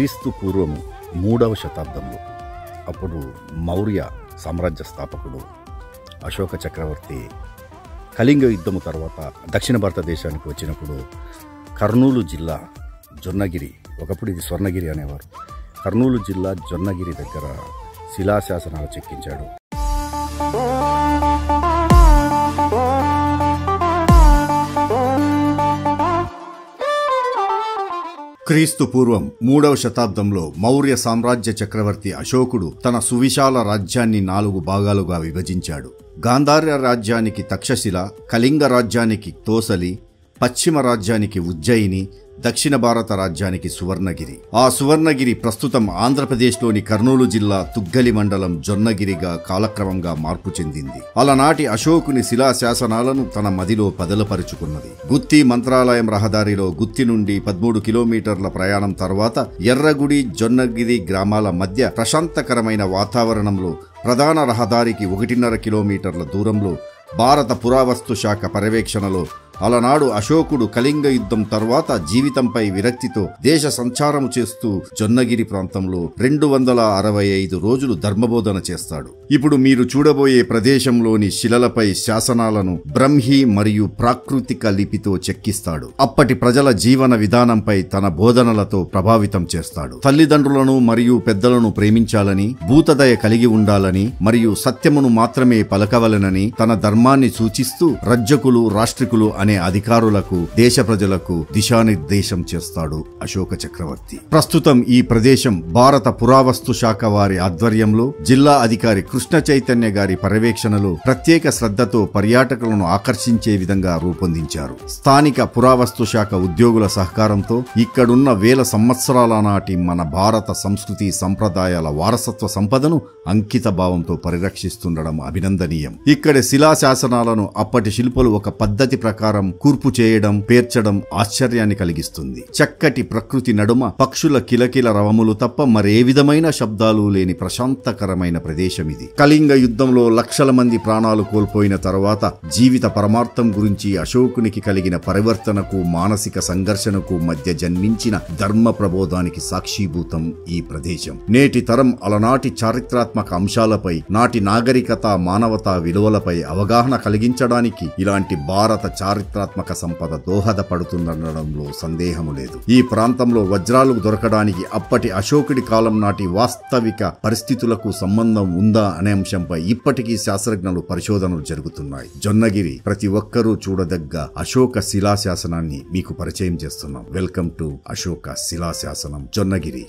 క్రీస్తు పూర్వం మూడవ శతాబ్దంలో అప్పుడు మౌర్య సామ్రాజ్య స్థాపకుడు అశోక చక్రవర్తి కళింగ యుద్ధము తర్వాత దక్షిణ భారతదేశానికి వచ్చినప్పుడు కర్నూలు జిల్లా జొన్నగిరి ఒకప్పుడు ఇది స్వర్ణగిరి అనేవారు కర్నూలు జిల్లా జొన్నగిరి దగ్గర శిలాశాసనాలు చెక్కించాడు క్రీస్తు పూర్వం మూడవ శతాబ్దంలో మౌర్య సామ్రాజ్య చక్రవర్తి అశోకుడు తన సువిశాల రాజ్యాన్ని నాలుగు భాగాలుగా విభజించాడు గాంధార్య రాజ్యానికి తక్షశిల కళింగ రాజ్యానికి తోసలి పశ్చిమ రాజ్యానికి ఉజ్జయిని దక్షిణ భారత రాజ్యానికి సువర్ణగిరి ఆ సువర్ణగిరి ప్రస్తుతం ఆంధ్రప్రదేశ్లోని కర్నూలు జిల్లా తుగ్గలి మండలం జొన్నగిరిగా కాలక్రమంగా మార్పు చెందింది అలనాటి అశోకుని శిలా శాసనాలను తన మదిలో పదలపరుచుకున్నది గుత్తి మంత్రాలయం రహదారిలో గుత్తి నుండి పదమూడు కిలోమీటర్ల ప్రయాణం తర్వాత ఎర్రగుడి జొన్నగిరి గ్రామాల మధ్య ప్రశాంతకరమైన వాతావరణంలో ప్రధాన రహదారికి ఒకటిన్నర కిలోమీటర్ల దూరంలో భారత పురావస్తు శాఖ పర్యవేక్షణలో అలనాడు అశోకుడు కళింగ యుద్ధం తర్వాత జీవితంపై విరక్తితో దేశ సంచారం చేస్తూ జొన్నగిరి ప్రాంతంలో రెండు వందల అరవై ఐదు రోజులు ధర్మబోధన చేస్తాడు ఇప్పుడు మీరు చూడబోయే ప్రదేశంలోని శిలలపై శాసనాలను బ్రహ్మి మరియు ప్రాకృతిక లిపితో చెక్కిస్తాడు అప్పటి ప్రజల జీవన విధానంపై తన బోధనలతో ప్రభావితం చేస్తాడు తల్లిదండ్రులను మరియు పెద్దలను ప్రేమించాలని భూతదయ కలిగి ఉండాలని మరియు సత్యమును మాత్రమే పలకవలెనని తన ధర్మాన్ని సూచిస్తూ రజ్జకులు రాష్ట్రికులు అనే అధికారులకు దేశ ప్రజలకు దిశానిర్దేశం చేస్తాడు అశోక చక్రవర్తి ప్రస్తుతం ఈ ప్రదేశం భారత పురావస్తు శాఖ వారి ఆధ్వర్యంలో జిల్లా అధికారి కృష్ణ చైతన్య గారి పర్యవేక్షణలో ప్రత్యేక శ్రద్ధతో పర్యాటకులను ఆకర్షించే విధంగా రూపొందించారు స్థానిక పురావస్తు శాఖ ఉద్యోగుల సహకారంతో ఇక్కడున్న వేల సంవత్సరాల నాటి మన భారత సంస్కృతి సంప్రదాయాల వారసత్వ సంపదను అంకిత భావంతో పరిరక్షిస్తుండడం అభినందనీయం ఇక్కడి శిలాశాసనాలను అప్పటి శిల్పులు ఒక పద్ధతి ప్రకారం కూర్పు చేయడం పేర్చడం ఆశ్చర్యాన్ని కలిగిస్తుంది చక్కటి ప్రకృతి నడుమ పక్షుల కిలకిల రవములు తప్ప మరే విధమైన శబ్దాలు లేని ప్రశాంతకరమైన ప్రదేశం ఇది కళింగ యుద్ధంలో లక్షల మంది ప్రాణాలు కోల్పోయిన తర్వాత జీవిత పరమార్థం గురించి అశోకునికి కలిగిన పరివర్తనకు మానసిక సంఘర్షణకు మధ్య జన్మించిన ధర్మ ప్రబోధానికి సాక్షీభూతం ఈ ప్రదేశం నేటి తరం అలనాటి చారిత్రాత్మక అంశాలపై నాటి నాగరికత మానవతా విలువలపై అవగాహన కలిగించడానికి ఇలాంటి భారత చారిత్రాత్మక సంపద దోహదపడుతుందనడంలో సందేహము లేదు ఈ ప్రాంతంలో వజ్రాలు దొరకడానికి అప్పటి అశోకుడి కాలం నాటి వాస్తవిక పరిస్థితులకు సంబంధం ఉందా అనే అంశంపై ఇప్పటికీ శాస్త్రజ్ఞులు పరిశోధనలు జరుగుతున్నాయి జొన్నగిరి ప్రతి ఒక్కరూ చూడదగ్గ అశోక శిలాశాసనాన్ని మీకు పరిచయం చేస్తున్నాం వెల్కమ్ టు అశోక శిలాశాసనం జొన్నగిరి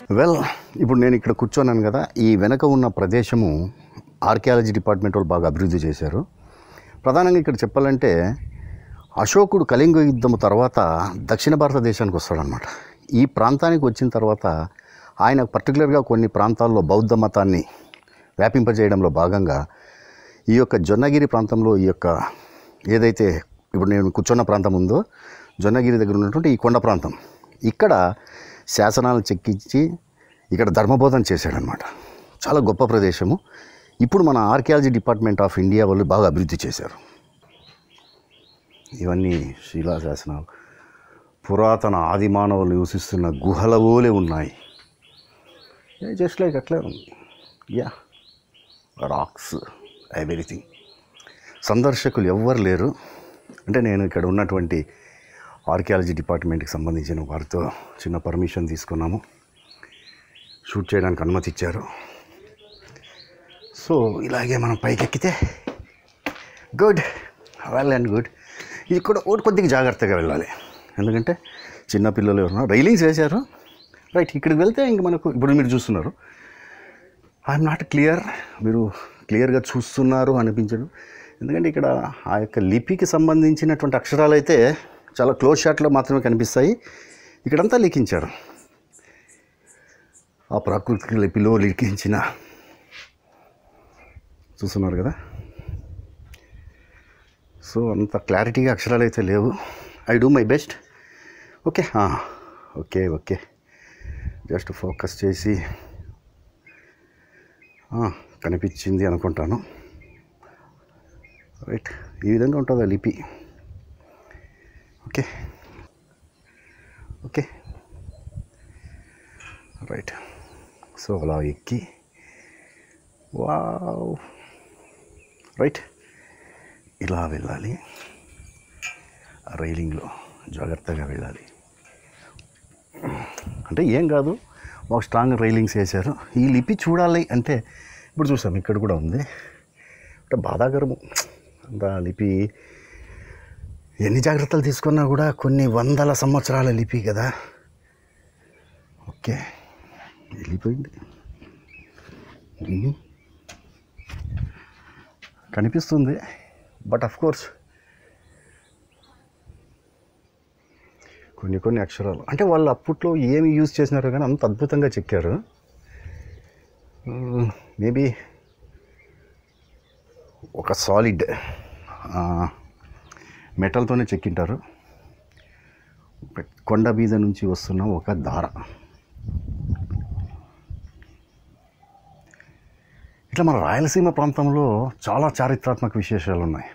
వెల్ ఇప్పుడు నేను ఇక్కడ కూర్చోన్నాను కదా ఈ వెనక ఉన్న ప్రదేశము ఆర్కియాలజీ డిపార్ట్మెంట్ వాళ్ళు బాగా అభివృద్ధి చేశారు ప్రధానంగా ఇక్కడ చెప్పాలంటే అశోకుడు కళింగ యుద్ధం తర్వాత దక్షిణ భారతదేశానికి వస్తాడనమాట ఈ ప్రాంతానికి వచ్చిన తర్వాత ఆయన పర్టికులర్గా కొన్ని ప్రాంతాల్లో బౌద్ధ మతాన్ని వ్యాపింపజేయడంలో భాగంగా ఈ యొక్క జొన్నగిరి ప్రాంతంలో ఈ యొక్క ఏదైతే ఇప్పుడు నేను కూర్చున్న ప్రాంతం ఉందో జొన్నగిరి దగ్గర ఉన్నటువంటి ఈ కొండ ప్రాంతం ఇక్కడ శాసనాలు చెక్కించి ఇక్కడ ధర్మబోధన చేశాడనమాట చాలా గొప్ప ప్రదేశము ఇప్పుడు మన ఆర్కియాలజీ డిపార్ట్మెంట్ ఆఫ్ ఇండియా వాళ్ళు బాగా అభివృద్ధి చేశారు ఇవన్నీ శిలా శాసనాలు పురాతన ఆది మానవులు నివసిస్తున్న గుహల ఓలే ఉన్నాయి జస్ట్ లైక్ అట్లే ఉంది యా రాక్స్ ఎవ్రీథింగ్ సందర్శకులు ఎవ్వరు లేరు అంటే నేను ఇక్కడ ఉన్నటువంటి ఆర్కియాలజీ డిపార్ట్మెంట్కి సంబంధించిన వారితో చిన్న పర్మిషన్ తీసుకున్నాము షూట్ చేయడానికి అనుమతి ఇచ్చారు సో ఇలాగే మనం పైకెక్కితే గుడ్ వెల్ అండ్ గుడ్ ఇది కూడా ఒకటి కొద్దిగా జాగ్రత్తగా వెళ్ళాలి ఎందుకంటే చిన్నపిల్లలు ఎవరు రైలింగ్స్ వేశారు రైట్ ఇక్కడికి వెళ్తే ఇంక మనకు ఇప్పుడు మీరు చూస్తున్నారు ఐఎమ్ నాట్ క్లియర్ మీరు క్లియర్గా చూస్తున్నారు అనిపించదు ఎందుకంటే ఇక్కడ ఆ యొక్క లిపికి సంబంధించినటువంటి అక్షరాలు అయితే చాలా క్లోజ్ షాట్లో మాత్రమే కనిపిస్తాయి ఇక్కడంతా లిఖించారు ఆ ప్రాకృతిక లిపిలో లిఖించిన చూస్తున్నారు కదా సో అంత క్లారిటీగా అక్షరాలు అయితే లేవు I do my best okay okay okay just focus చేసి ఆ, కనిపించింది అనుకుంటాను రైట్ ఈ విధంగా ఉంటుంది ఆ లిపి ఓకే ఓకే రైట్ సో అలా ఎక్కి వావ్ రైట్ ఇలా వెళ్ళాలి ఆ రైలింగ్లో జాగ్రత్తగా వెళ్ళాలి అంటే ఏం కాదు మాకు స్ట్రాంగ్ రైలింగ్స్ వేశారు ఈ లిపి చూడాలి అంటే ఇప్పుడు చూసాం ఇక్కడ కూడా ఉంది అంటే బాధాకరము అంత లిపి ఎన్ని జాగ్రత్తలు తీసుకున్నా కూడా కొన్ని వందల సంవత్సరాల లిపి కదా ఓకే వెళ్ళిపోయింది ఉమ్. కనిపిస్తుంది బట్ అఫ్ కోర్స్ కొన్ని కొన్ని అక్షరాలు అంటే వాళ్ళు అప్పట్లో ఏమి యూజ్ చేసినారో కానీ అంత అద్భుతంగా చెక్కారు మేబీ ఒక సాలిడ్ మెటల్తోనే చెక్కింటారు ఒక కొండ మీద నుంచి వస్తున్న ఒక దార ఇట్లా మన రాయలసీమ ప్రాంతంలో చాలా చారిత్రాత్మక విశేషాలు ఉన్నాయి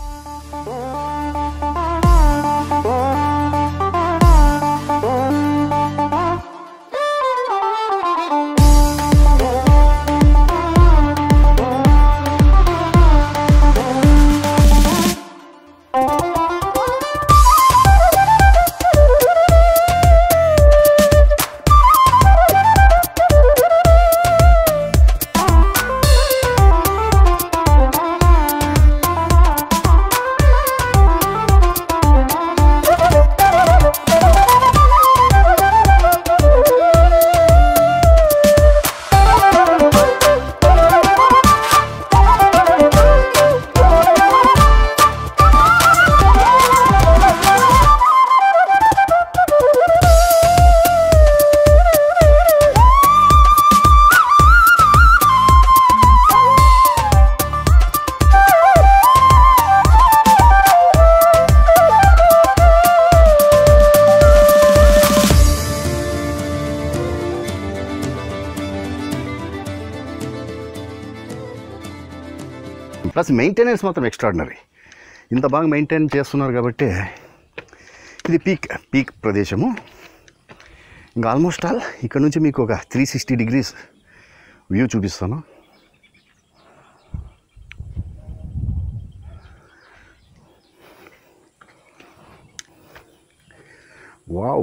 ప్లస్ మెయింటెనెన్స్ మాత్రం ఎక్స్ట్రాడినరీ ఇంత బాగా మెయింటైన్ చేస్తున్నారు కాబట్టి ఇది పీక్ పీక్ ప్రదేశము ఇంకా ఆల్మోస్ట్ ఆల్ ఇక్కడ నుంచి మీకు ఒక త్రీ సిక్స్టీ డిగ్రీస్ వ్యూ చూపిస్తాను వావ్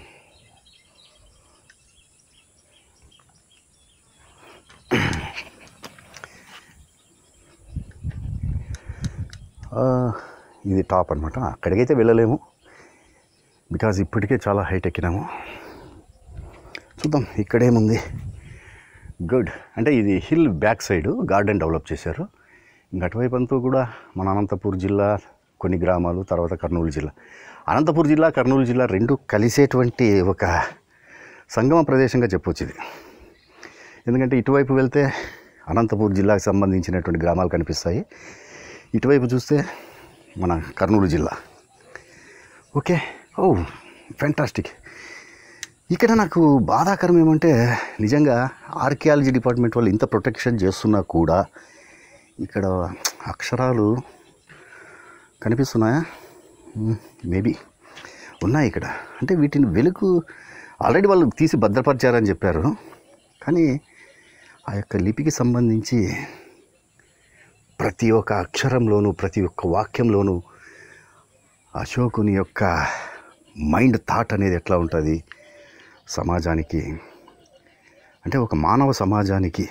ఆ, ఇది టాప్ అనమాట అక్కడికైతే వెళ్ళలేము బికాజ్ ఇప్పటికే చాలా హైట్ ఎక్కినాము చూద్దాం ఇక్కడేముంది గుడ్ అంటే ఇది hill back side garden develop చేశారు ఇంక అటువైపు అంతా కూడా మన అనంతపూర్ జిల్లా కొన్ని గ్రామాలు తర్వాత కర్నూలు జిల్లా అనంతపూర్ జిల్లా కర్నూలు జిల్లా రెండు కలిసేటువంటి ఒక సంగమ ప్రదేశంగా చెప్పొచ్చు ఇది ఎందుకంటే ఇటువైపు వెళ్తే అనంతపూర్ జిల్లాకు సంబంధించినటువంటి గ్రామాలు కనిపిస్తాయి ఇటువైపు చూస్తే మన కర్నూలు జిల్లా ఓకే ఓ ఫ్యాంటాస్టిక్ ఇక్కడ నాకు బాధాకరం ఏమంటే నిజంగా ఆర్కియాలజీ డిపార్ట్మెంట్ వాళ్ళు ఇంత ప్రొటెక్షన్ చేస్తున్నా కూడా ఇక్కడ అక్షరాలు కనిపిస్తున్నాయా మేబీ ఉన్నాయి ఇక్కడ అంటే వీటిని వెలుగు ఆల్రెడీ వాళ్ళు తీసి భద్రపరిచారని చెప్పారు కానీ ఆ యొక్క లిపికి సంబంధించి ప్రతి ఒక్క అక్షరంలోనూ ప్రతి ఒక్క వాక్యంలోనూ అశోకుని యొక్క మైండ్ థాట్ అనేది ఎట్లా ఉంటుంది సమాజానికి అంటే ఒక మానవ సమాజానికి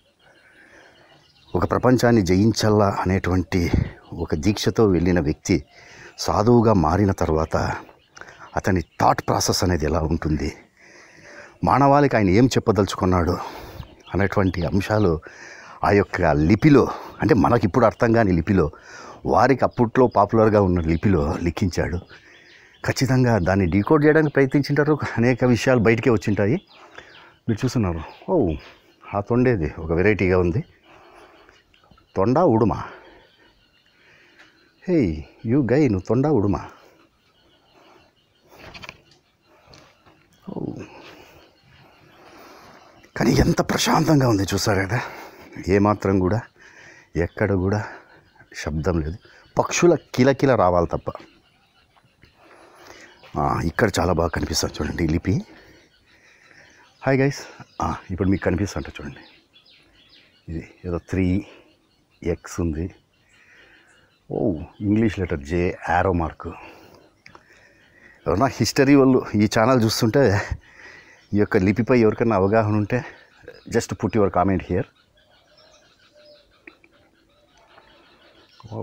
ఒక ప్రపంచాన్ని జయించల్లా అనేటువంటి ఒక దీక్షతో వెళ్ళిన వ్యక్తి సాధువుగా మారిన తర్వాత అతని థాట్ ప్రాసెస్ అనేది ఎలా ఉంటుంది మానవాళికి ఆయన ఏం చెప్పదలుచుకున్నాడు అనేటువంటి అంశాలు ఆ యొక్క లిపిలో అంటే మనకి ఇప్పుడు అర్థం కాని లిపిలో వారికి అప్పట్లో పాపులర్గా ఉన్న లిపిలో లిఖించాడు ఖచ్చితంగా దాన్ని డీకోడ్ చేయడానికి ప్రయత్నించింటారు అనేక విషయాలు బయటికే వచ్చింటాయి మీరు చూస్తున్నారు ఓ ఆ తొండేది ఒక వెరైటీగా ఉంది తొండ ఉడుమా హే యూ గై నువ్వు తొండ ఉడుమా ఓ కానీ ఎంత ప్రశాంతంగా ఉంది చూసారు కదా ఏమాత్రం కూడా ఎక్కడ కూడా శబ్దం లేదు పక్షుల కిలకిల రావాలి తప్ప ఆ, ఇక్కడ చాలా బాగా కనిపిస్తుంది చూడండి ఈ లిపి హాయ్ గైస్ ఇప్పుడు మీకు కనిపిస్తుంట చూడండి ఇది ఏదో త్రీ ఎక్స్ ఉంది ఓ English letter J arrow mark ఎవరన్నా హిస్టరీ వాళ్ళు ఈ ఛానల్ చూస్తుంటే ఈ యొక్క లిపిపై ఎవరికైనా అవగాహన ఉంటే just put your comment here ఓ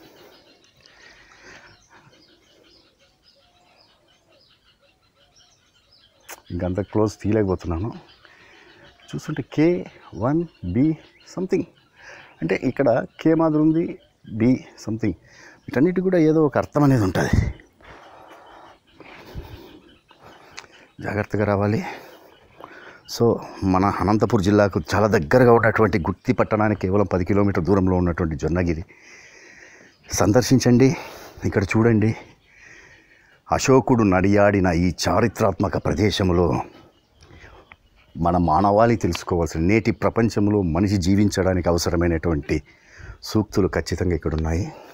ఇంకంత క్లోజ్ తీయలేకపోతున్నాను చూస్తుంటే కే వన్ బి సంథింగ్ అంటే ఇక్కడ కే మాదిరి ఉంది బి సంథింగ్ వీటన్నిటి కూడా ఏదో ఒక అర్థం అనేది ఉంటుంది జాగ్రత్తగా రావాలి సో మన అనంతపూర్ జిల్లాకు చాలా దగ్గరగా ఉన్నటువంటి గుత్తి పట్టణానికి కేవలం పది కిలోమీటర్ దూరంలో ఉన్నటువంటి జొన్నగిరి సందర్శించండి ఇక్కడ చూడండి అశోకుడు నడియాడిన ఈ చారిత్రాత్మక ప్రదేశంలో మన మానవాళి తెలుసుకోవాల్సిన నేటి ప్రపంచంలో మనిషి జీవించడానికి అవసరమైనటువంటి సూక్తులు ఖచ్చితంగా ఇక్కడ ఉన్నాయి